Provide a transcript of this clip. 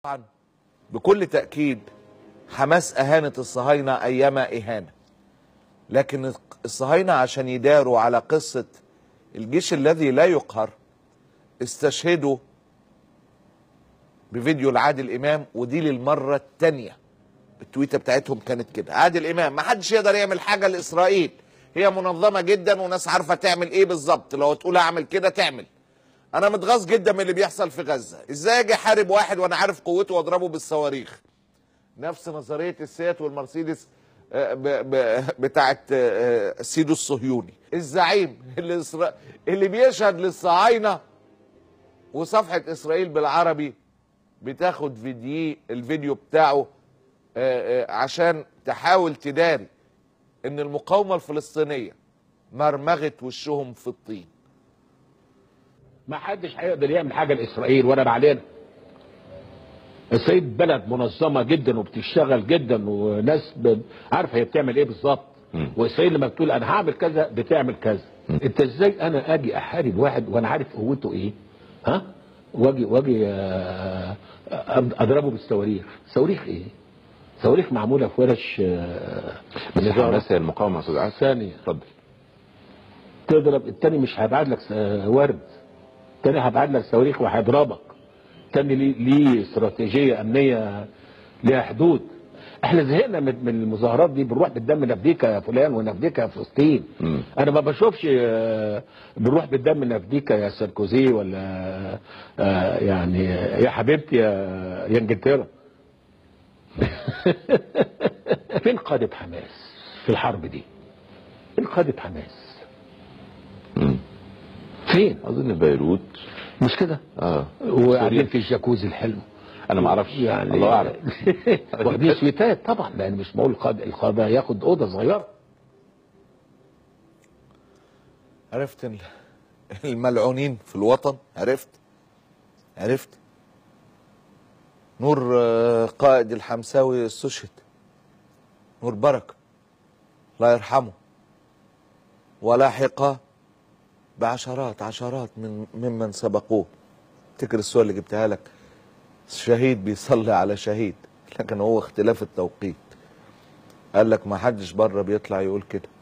طبعا بكل تأكيد حماس أهانت الصهاينة أيما إهانة لكن الصهاينة عشان يداروا على قصة الجيش الذي لا يقهر استشهدوا بفيديو لعادل إمام ودي للمرة الثانية التويتة بتاعتهم كانت كده عادل إمام ما حدش يقدر يعمل حاجة لإسرائيل هي منظمة جدا وناس عارفة تعمل إيه بالظبط لو تقول أعمل كده تعمل انا متغاظ جدا من اللي بيحصل في غزه ازاي اجي احارب واحد وانا عارف قوته واضربه بالصواريخ نفس نظريه السيات والمرسيدس آه، ب- ب- بتاعت آه، سيدو الصهيوني الزعيم اللي, إسرا... اللي بيشهد للصهاينه وصفحه اسرائيل بالعربي بتاخد فيديو الفيديو بتاعه آه، آه، عشان تحاول تداري ان المقاومه الفلسطينيه مرمغت وشهم في الطين ما حدش هيقدر يعمل حاجه لاسرائيل ولا علينا اسرائيل بلد منظمه جدا وبتشتغل جدا وناس ب- عارفه هي بتعمل ايه بالظبط واسرائيل لما بتقول انا هعمل كذا بتعمل كذا انت ازاي انا اجي احارب واحد وانا عارف قوته ايه ها واجي واجي آه، أض- اضربه بالصواريخ صواريخ ايه صواريخ معموله في ورش آه، بس نظام. حماس هي المقاومه يا استاذ عاصم ثانيه اتفضل تضرب التاني مش هيبعت لك آه، ورد التاني هيبعت لك صواريخ وهيضربك التاني ليه, ليه استراتيجيه امنيه ليها حدود احنا زهقنا من من المظاهرات دي بنروح بالدم نفديك يا فلان ونفديك يا فلسطين مم. انا ما بشوفش آه، بنروح بالدم نفديك يا ساركوزي ولا آه، يعني يا حبيبتي يا يا انجلترا فين قاده حماس في الحرب دي فين قاده حماس مم. فين اظن بيروت مش كده اه وقاعدين في الجاكوزي الحلو انا ما اعرفش يعني الله اعلم واخدين سويتات طبعا لان مش معقول القاده القاده ياخد اوضه صغيره عرفت ال- الملعونين في الوطن عرفت عرفت نور آه، قائد الحمساوي استشهد نور بركة الله يرحمه ولحق بعشرات عشرات من ممن سبقوه افتكر السؤال اللي جبتها لك شهيد بيصلي على شهيد لكن هو اختلاف التوقيت قال لك ما حدش بره بيطلع يقول كده